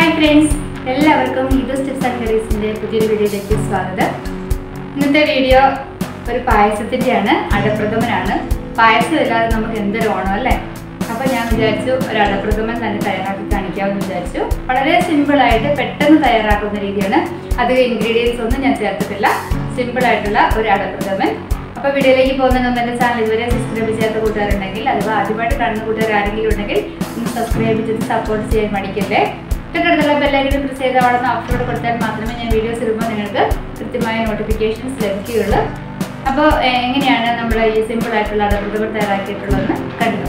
hi friends എല്ലാവർക്കും ഇത് steps and കറീസിൻ്റെ പുതിയൊരു വീഡിയോയിലേക്ക് സ്വാഗതം ഇന്നത്തെ വീഡിയോ ഒരു പായസത്തിൻ്റെയാണ് അടപ്രഥമനാണ് പായസം ഇല്ലാതെ നമുക്ക് എന്തൊരു ഓണം അല്ലേ അപ്പോൾ ഞാൻ വിചാരിച്ചു ഒരു അടപ്രഥമൻ തന്നെ തയ്യാറാക്കി കാണിക്കാമെന്ന് വിചാരിച്ചു വളരെ സിമ്പിളായിട്ട് പെട്ടെന്ന് തയ്യാറാക്കുന്ന രീതിയാണ് അധികം ഇൻഗ്രീഡിയൻസ് ഒന്നും ഞാൻ ചേർത്തിട്ടില്ല സിമ്പിൾ ആയിട്ടുള്ള ഒരു അടപ്രഥമൻ അപ്പോൾ വീഡിയോയിലേക്ക് പോകുന്നതിന് മുമ്പ് എൻ്റെ ചാനൽ ഇതുവരെ സബ്സ്ക്രൈബ് ചെയ്യാത്ത കൂട്ടുകാരുണ്ടെങ്കിൽ അഥവാ ആദ്യമായിട്ട് കാണുന്ന കൂട്ടുകാർ ആരെങ്കിലും ഉണ്ടെങ്കിൽ ഒന്ന് സബ്സ്ക്രൈബ് ചെയ്ത് സപ്പോർട്ട് ചെയ്യാൻ മടിക്കല്ലേ തൊട്ടടുത്തുള്ള ബെല്ലൈക്കൺ പ്രസ് ചെയ്ത് അവിടെ നിന്ന് അപ്ലോഡ് കൊടുത്താൽ മാത്രമേ ഞാൻ വീഡിയോസ് ഇടുമ്പോൾ നിങ്ങൾക്ക് കൃത്യമായ നോട്ടിഫിക്കേഷൻസ് ലഭിക്കുകയുള്ളൂ അപ്പോൾ എങ്ങനെയാണ് നമ്മൾ ഈ സിമ്പിൾ ആയിട്ടുള്ള അടപ്രഥമൻ തയ്യാറാക്കിയിട്ടുള്ളതെന്ന് കണ്ടു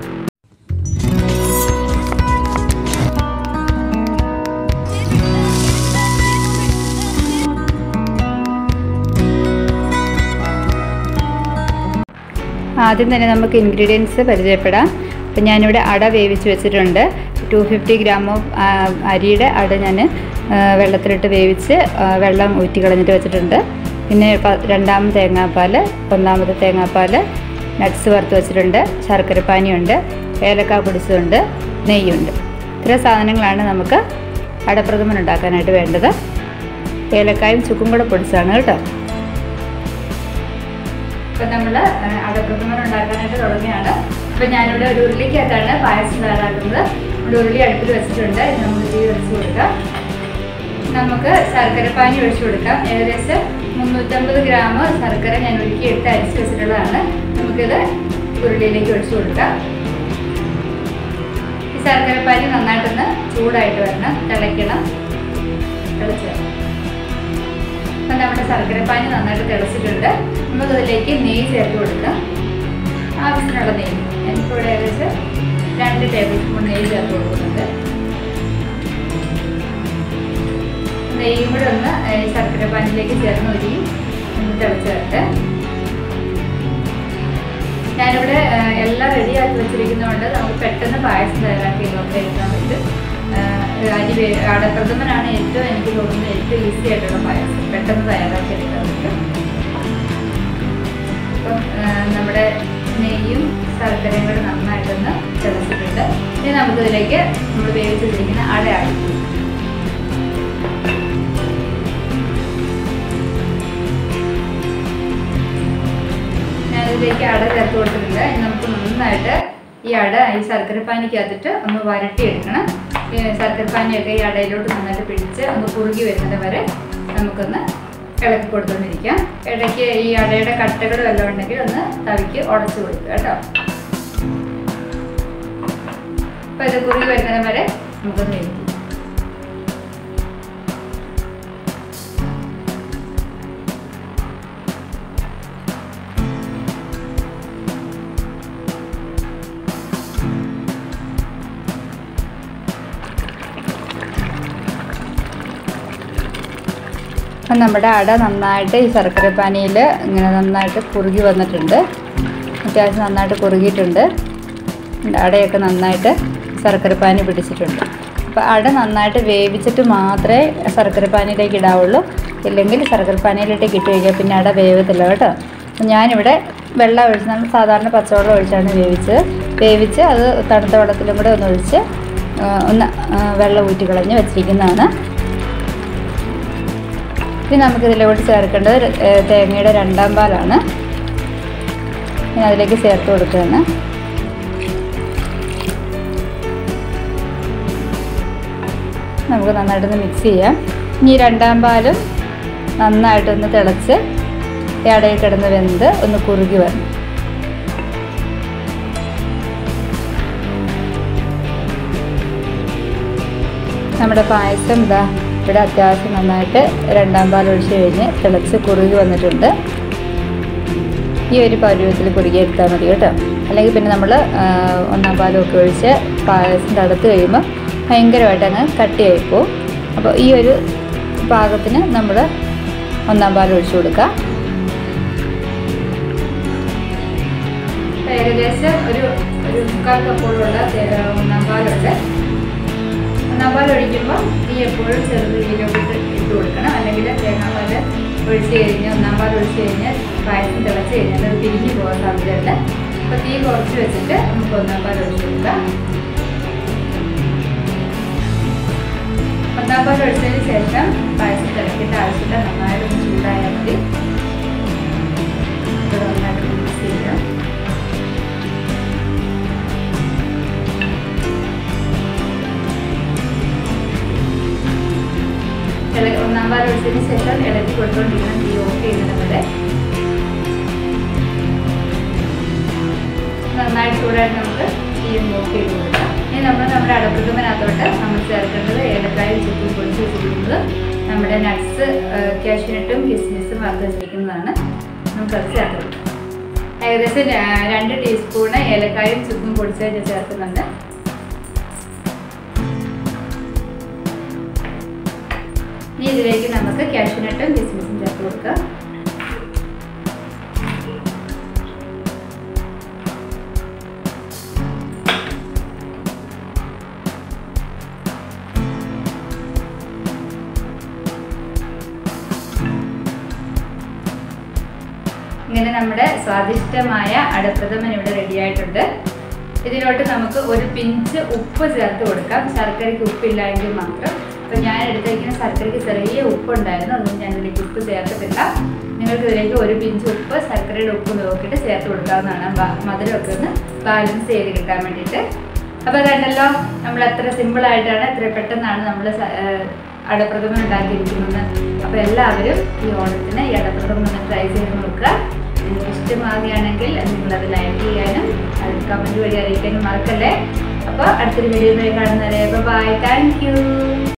ആദ്യം തന്നെ നമുക്ക് ഇൻഗ്രീഡിയൻസ് പരിചയപ്പെടാം അപ്പം ഞാനിവിടെ അട വേവിച്ച് വെച്ചിട്ടുണ്ട് ടു ഫിഫ്റ്റി ഗ്രാം ഓഫ് അരിയുടെ അട ഞാൻ വെള്ളത്തിലിട്ട് വേവിച്ച് ആ, വെള്ളം ഊറ്റി കളഞ്ഞിട്ട് വെച്ചിട്ടുണ്ട് പിന്നെ പ- രണ്ടാമത് തേങ്ങാപ്പാൽ ഒന്നാമത് തേങ്ങാപ്പാൽ നട്ട്സ് വറുത്ത് വെച്ചിട്ടുണ്ട് ശർക്കരപ്പാനിയുണ്ട് ഏലക്ക പൊടിച്ചതുണ്ട് നെയ്യുണ്ട് ഇത്ര സാധനങ്ങളാണ് നമുക്ക് അടപ്രഥമൻ ഉണ്ടാക്കാനായിട്ട് വേണ്ടത് ഏലക്കായും ചുക്കും കൂടെ പൊടിച്ചതാണ് കേട്ടോ ഇപ്പൊ നമ്മള് അടപ്രഥമൻ ഉണ്ടാക്കാനായിട്ട് തുടങ്ങിയാണ് അപ്പൊ ഞാനിവിടെ ഒരു ഉരുളിക്കകത്താണ് പായസം തയ്യാറാക്കുന്നത് ഇവിടെ ഉരുളി അടുപ്പിൽ വെച്ചിട്ടുണ്ട് ഇത് നമുക്ക് തീ വെച്ച് കൊടുക്കാം നമുക്ക് ശർക്കരപ്പാനി ഒഴിച്ചു കൊടുക്കാം ഏകദേശം മുന്നൂറ്റമ്പത് ഗ്രാം ശർക്കര ഞാൻ ഒരുക്കി എടുത്ത് അരിച്ച് വെച്ചിട്ടുള്ളതാണ് നമുക്കിത് ഉരുളിയിലേക്ക് ഒഴിച്ചു കൊടുക്കാം ഈ ശർക്കരപ്പാനി നന്നായിട്ടൊന്ന് ചൂടായിട്ട് വരണം തിളയ്ക്കണം തിളച്ച് വരണം അപ്പം നമ്മുടെ ശർക്കരപ്പാനി നന്നായിട്ട് തിളച്ചിട്ടുണ്ട് നമുക്ക് അതിലേക്ക് നെയ്യ് ചേർത്ത് കൊടുക്കാം ആവശ്യത്തിനുള്ള നെയ്യ് എനിക്കിവിടെ ഏകദേശം രണ്ട് ടേബിൾ സ്പൂൺ നെയ്യ് ചേർത്ത് കൊടുക്കുന്നുണ്ട് നെയ്യും കൂടെ ഒന്ന് ഈ ശർക്കരപ്പാനിലേക്ക് ചേർന്ന് ഒരുക്കി ഒന്ന് തിളച്ച് വരട്ടെ ഞാനിവിടെ ആ, എല്ലാം റെഡിയാക്കി വെച്ചിരിക്കുന്നതുകൊണ്ട് നമുക്ക് പെട്ടെന്ന് പായസം തയ്യാറാക്കി നമുക്ക് എടുക്കാൻ പറ്റും ആ, അരി വേ അടപ്രഥമനാണ് ഏറ്റവും എനിക്ക് തോന്നുന്നത് ഏറ്റവും ഈസി ആയിട്ടുള്ള പായസം പെട്ടെന്ന് തയ്യാറാക്കി എടുക്കാൻ പറ്റും അപ്പം ആ, നമ്മുടെ നെയ്യും ശർക്കരയും കൂടെ നന്നായിട്ടൊന്ന് തിളച്ചിട്ടുണ്ട് ഇനി നമുക്കിതിലേക്ക് നമ്മൾ വേവിച്ച് വെച്ചിരിക്കുന്ന അട ആഡ് ചെയ്യാം ഞാനിതിലേക്ക് അട ചേർത്ത് കൊടുത്തിട്ടുണ്ട് ഇനി നമുക്ക് നന്നായിട്ട് ഈ അട ഈ ശർക്കരപ്പാനിക്കകത്തിട്ട് ഒന്ന് വരട്ടിയെടുക്കണം ഈ ശർക്കരപ്പാനിയൊക്കെ ഈ അടയിലോട്ട് നന്നായിട്ട് പിടിച്ച് ഒന്ന് കുറുകി വരുന്നത് വരെ നമുക്കൊന്ന് ഇളക്കി കൊടുത്തുകൊണ്ടിരിക്കാം ഇടയ്ക്ക് ഈ അടയുടെ കട്ടകൾ വല്ലതും ഉണ്ടെങ്കിൽ ഒന്ന് തവിക്ക് ഉടച്ചു കൊടുക്കുക കേട്ടോ അപ്പോൾ ഇത് കുറുകി വരുന്നത് വരെ നമുക്കൊന്ന് വേവിക്കാം അപ്പം നമ്മുടെ അട നന്നായിട്ട് ഈ ശർക്കരപ്പാനിയിൽ ഇങ്ങനെ നന്നായിട്ട് കുറുകി വന്നിട്ടുണ്ട് അത്യാവശ്യം നന്നായിട്ട് കുറുകിയിട്ടുണ്ട് അടയൊക്കെ നന്നായിട്ട് ശർക്കരപ്പാനി പിടിച്ചിട്ടുണ്ട് അപ്പോൾ അട നന്നായിട്ട് വേവിച്ചിട്ട് മാത്രമേ ശർക്കരപ്പാനിയിലേക്ക് ഇടാവുള്ളൂ ഇല്ലെങ്കിൽ ശർക്കരപ്പാനിയിലേക്ക് ഇട്ട് കഴിഞ്ഞാൽ പിന്നെ അട വേവത്തില്ല കേട്ടോ അപ്പം ഞാനിവിടെ വെള്ളം ഒഴിച്ച് നമ്മൾ സാധാരണ പച്ചവെള്ളം ഒഴിച്ചാണ് വേവിച്ചത് വേവിച്ച് അത് തണുത്ത വെള്ളത്തിലും കൂടെ ഒന്ന് ഒഴിച്ച് ആ, ഒന്ന് ആ, വെള്ളം ഊറ്റി കളഞ്ഞ് വെച്ചിരിക്കുന്നതാണ് ഇനി നമുക്ക് ഇതിലോട്ട് ചേർക്കേണ്ടത് ര- ഏ, തേങ്ങയുടെ രണ്ടാം പാലാണ് ഞാൻ അതിലേക്ക് ചേർത്ത് കൊടുക്കുകയാണ് നമുക്ക് നന്നായിട്ടൊന്ന് മിക്സ് ചെയ്യാം ഇനി ഈ രണ്ടാം പാലും നന്നായിട്ടൊന്ന് തിളച്ച് ഈ അടയിൽ കിടന്ന് വെന്ത് ഒന്ന് കുറുകി വരണം നമ്മുടെ പായസം ഇതാ ഇവിടെ അത്യാവശ്യം നന്നായിട്ട് രണ്ടാം പാൽ ഒഴിച്ച് കഴിഞ്ഞ് തിളച്ച് കുറുകി വന്നിട്ടുണ്ട് ഈ ഒരു പരുവത്തിൽ കുറുകി എടുത്താൽ മതി കേട്ടോ അല്ലെങ്കിൽ പിന്നെ നമ്മൾ ഒന്നാം പാലൊക്കെ ഒഴിച്ച് പായസം തടുത്ത് കഴിയുമ്പോൾ ഭയങ്കരമായിട്ട് അങ്ങ് കട്ടിയായി പോവും അപ്പോൾ ഈ ഒരു പാകത്തിന് നമ്മൾ ഒന്നാം പാൽ ഒഴിച്ചു കൊടുക്കുക ഏകദേശം ഒരു ഒരു മുക്കാൽ കപ്പോളുള്ള ഒന്നാം പാലുണ്ട് ഒന്നാം പാൽ ഒഴിക്കുമ്പോൾ തീ എപ്പോഴും ചെറുത് തീയിലോട്ട് ഇട്ട് കൊടുക്കണം അല്ലെങ്കിൽ തേങ്ങാപ്പാൽ ഒഴിച്ച് കഴിഞ്ഞ് ഒന്നാം പാൽ ഒഴിച്ച് കഴിഞ്ഞാൽ പായസം തിളച്ച് കഴിഞ്ഞാൽ അത് പിരിഞ്ഞു പോകാൻ സാധ്യതയുണ്ട് അപ്പോൾ തീ കുറച്ച് വെച്ചിട്ട് നമുക്ക് ഒന്നാം പാൽ ഒഴിച്ച് കൊടുക്കാം പാൽ ഒഴിച്ചതിന് ശേഷം പായസം തിളക്കേണ്ട ആവശ്യമില്ല നന്നായിട്ട് ചൂടായാൽ മതി ഇത് നന്നായിട്ട് മിക്സ് ചെയ്യാം ഇള- ഒന്നാം പാൽ ഒഴിച്ചതിന് ശേഷം ഇളക്കി കൊടുത്തുകൊണ്ടിരിക്കണം തീ ഓഫ് ചെയ്യുന്നത് വരെ നന്നായിട്ട് ചൂടായിട്ട് നമുക്ക് തീ ഓഫ് ചെയ്ത് കൊടുക്കാം ഇനി നമ്മൾ നമ്മുടെ അടപ്രഥമനകത്തോട്ട് നമ്മൾ ചേർക്കേണ്ടത് ഏലക്കായും ചുറ്റും പൊടിച്ച് വെച്ചിരിക്കുന്നത് നമ്മുടെ നട്ട്സ് കാഷ്യൂനട്ടും കിസ്മിസും വറുത്ത് വെച്ചിരിക്കുന്നതാണ് നമുക്കത് ചേർത്ത് കൊടുക്കാം ഏകദേശം ര- രണ്ട് ടീസ്പൂണ് ഏലക്കായും ചുക്കും പൊടിച്ച് ചേർക്കുന്നുണ്ട് ഇനി ഇതിലേക്ക് നമുക്ക് കാഷ്യൂനട്ടും കിസ്മിസും ചേർത്ത് കൊടുക്കാം ഇങ്ങനെ നമ്മുടെ സ്വാദിഷ്ടമായ അടപ്രഥമൻ ഇവിടെ റെഡി ആയിട്ടുണ്ട് ഇതിലോട്ട് നമുക്ക് ഒരു പിഞ്ച് ഉപ്പ് ചേർത്ത് കൊടുക്കാം ശർക്കരയ്ക്ക് ഉപ്പില്ലായെങ്കിൽ മാത്രം അപ്പം ഞാൻ എടുത്തേക്കുന്ന ശർക്കരയ്ക്ക് ചെറിയ ഉപ്പുണ്ടായിരുന്നു അതുകൊണ്ട് ഞാൻ ഇതിലേക്ക് ഉപ്പ് ചേർത്തിട്ടില്ല നിങ്ങൾക്ക് ഇതിലേക്ക് ഒരു പിഞ്ച് ഉപ്പ് ശർക്കരയുടെ ഉപ്പ് നോക്കിയിട്ട് ചേർത്ത് കൊടുക്കാവുന്നതാണ് ബ- മധുരമൊക്കെ ഒന്ന് ബാലൻസ് ചെയ്ത് കിട്ടാൻ വേണ്ടിയിട്ട് അപ്പോൾ അതുണ്ടല്ലോ നമ്മൾ എത്ര സിമ്പിളായിട്ടാണ് എത്ര പെട്ടെന്നാണ് നമ്മൾ അടപ്രഥമൻ ഉണ്ടാക്കിയിരിക്കുന്നത് അപ്പോൾ എല്ലാവരും ഈ ഓണത്തിന് ഈ അടപ്രഥമൻ ഒന്ന് ട്രൈ ചെയ്ത് നോക്കുക നിങ്ങൾക്ക് ഇഷ്ടമാകുകയാണെങ്കിൽ നിങ്ങളത് ലൈക്ക് ചെയ്യാനും അത് കമൻറ്റ് വഴി അറിയിക്കാനും മറക്കല്ലേ അപ്പോൾ അടുത്തൊരു വീഡിയോ കാണുന്നവരെ ബൈ താങ്ക് യു